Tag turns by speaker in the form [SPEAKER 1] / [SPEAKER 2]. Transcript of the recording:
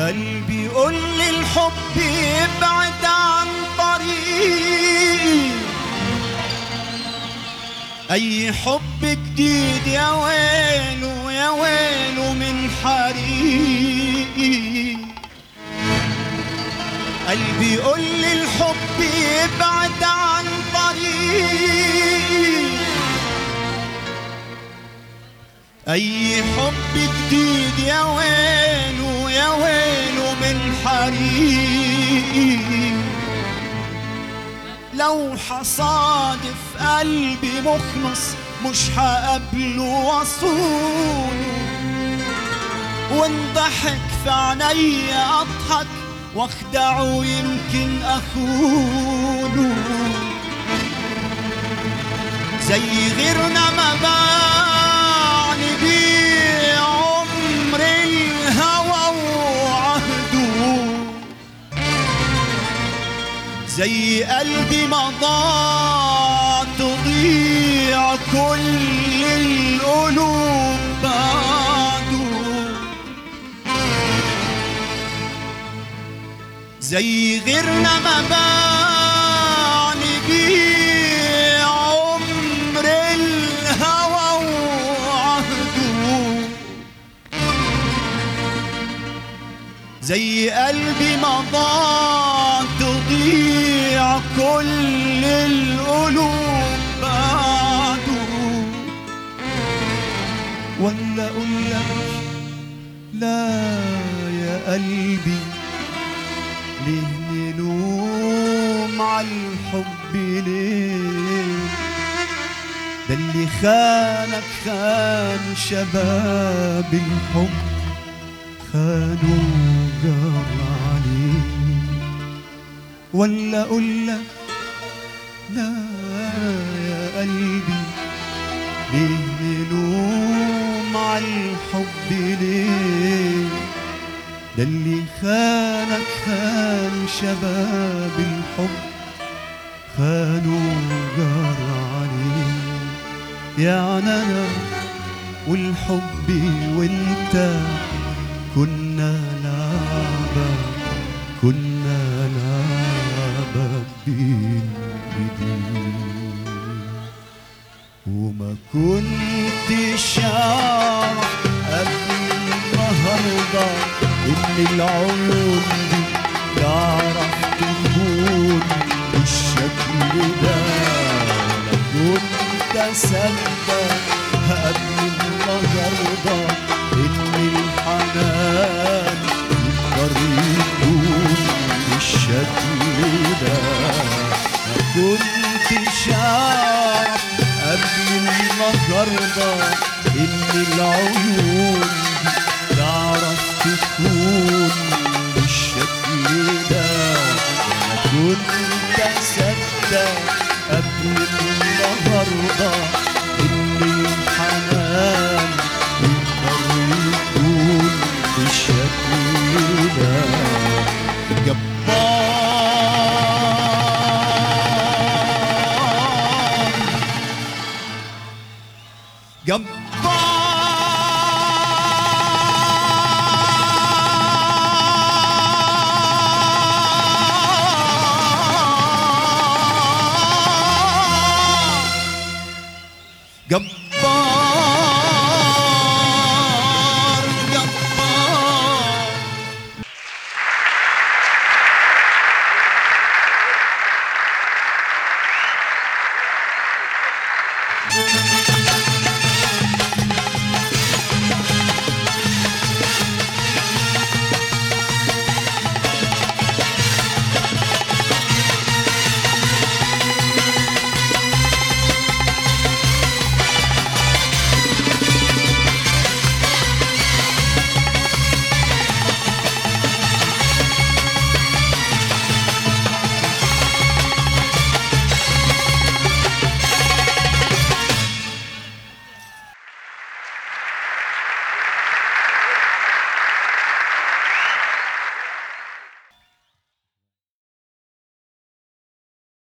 [SPEAKER 1] قلبي قول لي الحب يبعد عن طريقي اي حب جديد يا ويله يا ويله من حريقي قلبي قول لي الحب يبعد عن طريقي اي حب جديد يا ويله يا ويله من حريقي لو حصادف قلبي مخلص مش هقابله واصونه وان ضحك في عينيا اضحك واخدعه يمكن اخونه زي غيرنا ما بعني بيه عمر الهوى وعهده زي قلبي ما ضاع تضيع كل القلوب بعده زي غيرنا ما بعني بيه عمر الهوى وعهده زي قلبي ما ضاع تضيع كل القلوب بعده ولا اقول لك لا يا قلبي ليه نلوم على الحب ليه ده اللي خانك خان شباب الحب خانوا جار عليه ولا اقول لك لا يا قلبي ليه نلوم على الحب ليه ده اللي خانك خان شباب الحب خانوا جار عليه يعني انا والحب وانت كنا لعبة كنا لعبة بين ايديك وما كنتش اعرف قبل النهارده ان العيون دي تعرف تكون بالشكل ده لا كنت اصدق قبل النهارده ان الحنان يقدر يكون بالشكل ده ما كنتش اعرف قبل النهارده ان العيون دي تعرف تكون بالشكل ده انا كنت اصدق قبل النهارده ان الحنان يقدر يكون بالشكل ده جبار جبار جبار جبار